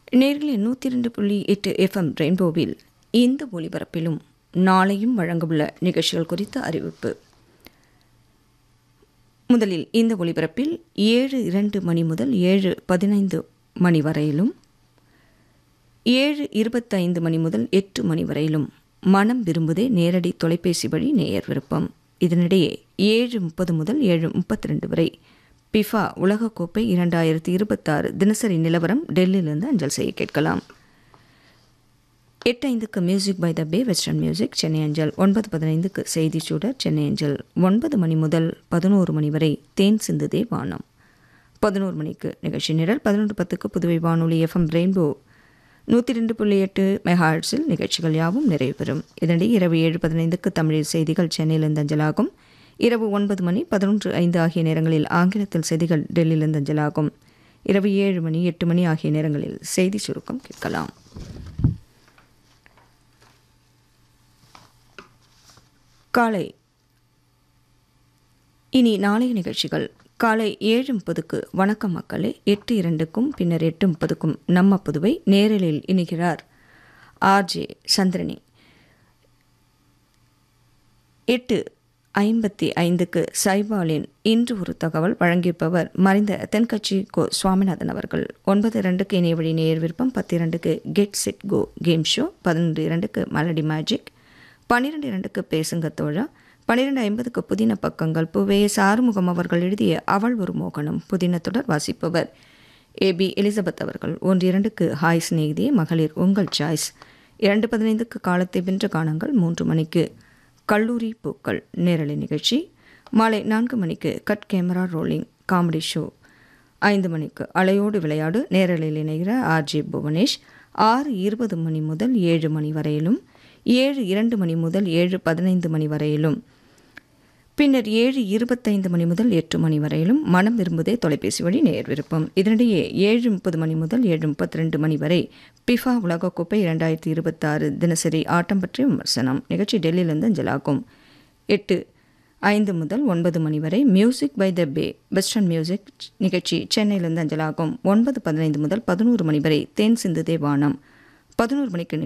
நேர்களே நூற்றி ரெண்டு புள்ளி எட்டு எஃப்எம் ரெயின்போவில் இந்த ஒளிபரப்பிலும் நாளையும் வழங்கவுள்ள நிகழ்ச்சிகள் குறித்த அறிவிப்பு முதலில் இந்த ஒளிபரப்பில் ஏழு இரண்டு மணி முதல் ஏழு பதினைந்து மணி வரையிலும் ஏழு இருபத்தைந்து மணி முதல் எட்டு மணி வரையிலும் மனம் விரும்புதே நேரடி தொலைபேசி வழி நேயர் விருப்பம் இதனிடையே ஏழு முப்பது முதல் ஏழு முப்பத்தி ரெண்டு வரை பிஃபா உலகக்கோப்பை இரண்டாயிரத்தி இருபத்தாறு தினசரி நிலவரம் டெல்லியிலிருந்து அஞ்சல் செய்ய கேட்கலாம் எட்டு ஐந்துக்கு music by the bay western music Chennai அஞ்சல் ஒன்பது பதினைந்துக்கு செய்தி சூடர் சென்னை அஞ்சல் ஒன்பது மணி முதல் பதினோரு மணி வரை தேன் சிந்துதே வானம் பதினோரு மணிக்கு நிகழ்ச்சி நிரல் பதினொன்று பத்துக்கு புதுவை வானொலி எஃப்எம் ரெயின்போ நூற்றி ரெண்டு புள்ளி எட்டு மெகாஹர்ட்ஸில் நிகழ்ச்சிகள் யாவும் நிறைவு பெறும் இதனிடையே இரவு ஏழு பதினைந்துக்கு தமிழில் செய்திகள் சென்னையிலிருந்து அஞ்சலாகும் இரவு ஒன்பது மணி பதினொன்று ஐந்து ஆகிய நேரங்களில் ஆங்கிலத்தில் செய்திகள் டெல்லியிலிருந்து அஞ்சலாகும் இரவு ஏழு மணி எட்டு மணி ஆகிய நேரங்களில் செய்தி சுருக்கம் கேட்கலாம் காலை இனி நாளைய நிகழ்ச்சிகள் காலை ஏழு முப்பதுக்கு வணக்கம் மக்களே எட்டு இரண்டுக்கும் பின்னர் எட்டு முப்பதுக்கும் நம்ம புதுவை நேரலில் இணைகிறார் ஆர்ஜே சந்திரனி எட்டு ஐம்பத்தி ஐந்துக்கு சைபாலின் இன்று ஒரு தகவல் வழங்கியிருப்பவர் மறைந்த தென்கட்சி கோ சுவாமிநாதன் அவர்கள் ஒன்பது இரண்டுக்கு இணைய வழி நேர் விருப்பம் பத்து இரண்டுக்கு get set go game show பதினொன்று இரண்டுக்கு மலடி மேஜிக் பன்னிரெண்டு இரண்டுக்கு பேசுங்க தோழா பன்னிரெண்டு ஐம்பதுக்கு புதின பக்கங்கள் புவேஎஸ் ஆறுமுகம் அவர்கள் எழுதிய அவள் ஒரு மோகனம் புதின தொடர் வாசிப்பவர் ஏ பி எலிசபெத் அவர்கள் ஒன்று இரண்டுக்கு ஹாய் சிநேகிதியே மகளிர் உங்கள் சாய்ஸ் இரண்டு பதினைந்துக்கு காலத்தை வென்ற காணங்கள் மூன்று மணிக்கு கல்லூரி பூக்கள் நேரலை நிகழ்ச்சி மாலை நான்கு மணிக்கு cut camera rolling comedy show ஐந்து மணிக்கு அலையோடு விளையாடு நேரலில் இணைகிற ஆர்ஜே புவனேஷ் ஆறு இருபது மணி முதல் ஏழு மணி வரையிலும் ஏழு இரண்டு மணி முதல் ஏழு பதினைந்து மணி வரையிலும் பின்னர் ஏழு இருபத்தைந்து மணி முதல் எட்டு மணி வரையிலும் மனம் விரும்புதே தொலைபேசி வழி நேர் விருப்பம் இதனிடையே ஏழு முப்பது மணி முதல் ஏழு முப்பத்தி ரெண்டு மணி வரை பிஃபா உலகக்கோப்பை இரண்டாயிரத்தி இருபத்தாறு தினசரி ஆட்டம் பற்றிய விமர்சனம் நிகழ்ச்சி டெல்லியிலிருந்து அஞ்சலாகும் எட்டு ஐந்து முதல் ஒன்பது மணி வரை music by the bay western music நிகழ்ச்சி சென்னையிலிருந்து அஞ்சலாகும் ஒன்பது பதினைந்து முதல் பதினோரு மணி வரை தேன் சிந்து தேவானம் பதினோரு மணிக்கு